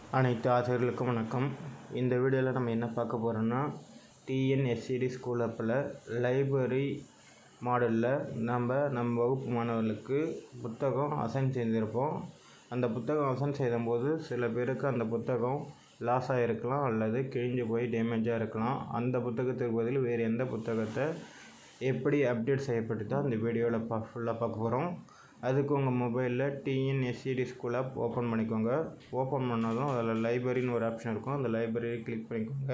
அனைத்து ஆசிரியர்களுக்கும் வணக்கம் இந்த வீடியோவில் நம்ம என்ன பார்க்க போகிறோம்னா டிஎன்எஸ்சிடி ஸ்கூல் ஆப்பில் லைப்ரரி மாடலில் நம்ம நம்ம வகுப்பு மாணவர்களுக்கு புத்தகம் அசைன் செய்திருப்போம் அந்த புத்தகம் அசைன் செய்யும்போது சில பேருக்கு அந்த புத்தகம் லாஸ் ஆகிருக்கலாம் அல்லது கிழிஞ்சு போய் டேமேஜாக இருக்கலாம் அந்த புத்தகத்துக்கு பதில் வேறு எந்த புத்தகத்தை எப்படி அப்டேட் செய்யப்பட்டு தான் இந்த வீடியோவில் பா ஃபுல்லாக பார்க்க போகிறோம் அதுக்கு உங்கள் மொபைலில் டிஎன்எஸ்சிடி ஸ்கூல் ஆப் ஓப்பன் பண்ணிக்கோங்க ஓப்பன் பண்ணதும் அதில் லைப்ரரின்னு ஒரு ஆப்ஷன் இருக்கும் அந்த லைப்ரரி கிளிக் பண்ணிக்கோங்க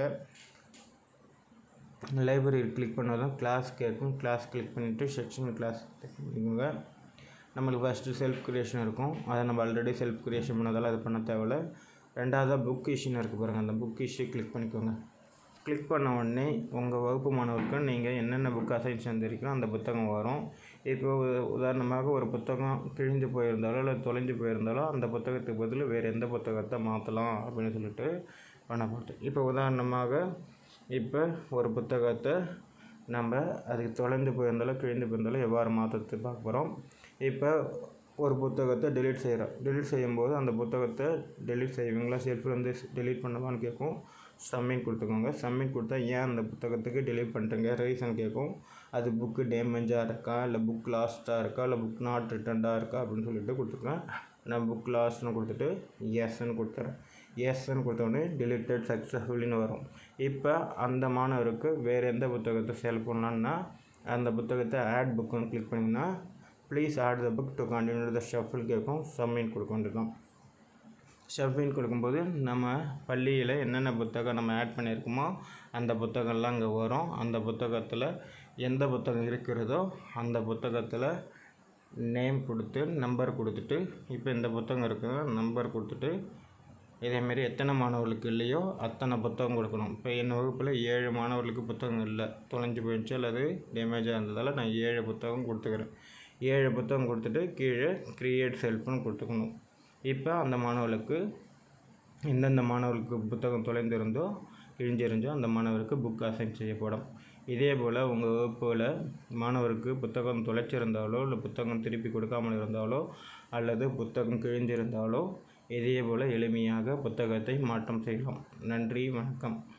லைப்ரரி கிளிக் பண்ணதும் கிளாஸ் கேட்கும் கிளாஸ் கிளிக் பண்ணிவிட்டு செக்ஷன் கிளாஸ் கிளிக் பண்ணிக்கோங்க நம்மளுக்கு ஃபஸ்ட்டு செல்ஃப் க்ரியேஷன் இருக்கும் அதை நம்ம ஆல்ரெடி செல்ஃப் க்ரியேஷன் பண்ணதால் அது பண்ண தேவையில்ல ரெண்டாவதாக புக் இஷ்யூன்னு இருக்குது பாருங்கள் அந்த புக் இஷ்யூ கிளிக் பண்ணிக்கோங்க கிளிக் பண்ண உடனே உங்கள் வகுப்பு மாணவருக்கு நீங்கள் என்னென்ன புக் அசைன் செஞ்சுருக்கீங்களோ அந்த புத்தகம் வரும் இப்போ உ- உதாரணமாக ஒரு புத்தகம் கிழிஞ்சு போயிருந்தாலோ இல்லை தொலைஞ்சு போயிருந்தாலோ அந்த புத்தகத்துக்கு பதில் வேறு எந்த புத்தகத்தை மாற்றலாம் அப்படின்னு சொல்லிட்டு பண்ணப்பட்டு இப்போ உதாரணமாக இப்போ ஒரு புத்தகத்தை நம்ம அதுக்கு தொலைந்து போயிருந்தாலோ கிழிந்து போயிருந்தாலோ எவ்வாறு மாற்றுறது பார்க்க போகிறோம் இப்போ ஒரு புத்தகத்தை delete செய்கிறோம் delete செய்யும்போது அந்த புத்தகத்தை delete செய்வீங்களா செல்ஃபில் வந்து delete பண்ணவான்னு கேட்கும் சப்மிட் கொடுத்துக்கோங்க சப்மிட் கொடுத்தா ஏன் அந்த புத்தகத்துக்கு delete பண்ணிட்டீங்க ரீசன் கேட்கும் அது புக்கு டேமேஜாக இருக்கா இல்லை புக் லாஸ்ட்டாக இருக்கா இல்லை புக் நாட் ரிட்டர்ன்டாக இருக்கா அப்படின்னு சொல்லிட்டு கொடுத்துருக்கேன் நான் புக் லாஸ்ட்னு கொடுத்துட்டு எஸ்ன்னு கொடுத்துறேன் எஸ்ன்னு கொடுத்த உடனே deleted சக்ஸஸ்ஃபுல்லின்னு வரும் இப்போ அந்த மாணவருக்கு வேறு எந்த புத்தகத்தை சேல் பண்ணலான்னா அந்த புத்தகத்தை ஆட் புக்குன்னு கிளிக் பண்ணிங்கன்னா please add the book to continue the shuffle கேட்கும் சப்மிட் கொடுக்க வேண்டியதுதான் ஷஃபின் கொடுக்கும்போது நம்ம பள்ளியில் என்னென்ன புத்தகம் நம்ம ஆட் பண்ணியிருக்கோமோ அந்த புத்தகம்லாம் அங்கே வரும் அந்த புத்தகத்தில் எந்த புத்தகம் இருக்கிறதோ அந்த புத்தகத்தில் நேம் கொடுத்து நம்பர் கொடுத்துட்டு இப்போ இந்த புத்தகம் இருக்குதோ நம்பர் கொடுத்துட்டு இதேமாரி எத்தனை மாணவர்களுக்கு இல்லையோ அத்தனை புத்தகம் கொடுக்கணும் இப்போ என் வகுப்பில் ஏழு மாணவர்களுக்கு புத்தகம் இல்லை தொலைஞ்சு போயிடுச்சு அல்லது டேமேஜாக இருந்ததால் நான் ஏழு புத்தகம் கொடுத்துக்கிறேன் ஏழு புத்தகம் கொடுத்துட்டு கீழே கிரியேட் செல்ஃப்னு கொடுத்துக்கணும் இப்போ அந்த மாணவர்களுக்கு எந்தெந்த மாணவர்களுக்கு புத்தகம் தொலைந்திருந்தோ கிழிஞ்சிருந்தோ அந்த மாணவருக்கு புக் அசைன் செய்யப்படும் இதே போல் உங்கள் வகுப்பில் மாணவருக்கு புத்தகம் தொலைச்சிருந்தாலோ இல்லை புத்தகம் திருப்பி கொடுக்காமல் இருந்தாலோ அல்லது புத்தகம் கிழிஞ்சிருந்தாலோ இதே போல் எளிமையாக புத்தகத்தை மாற்றம் செய்யலாம் நன்றி வணக்கம்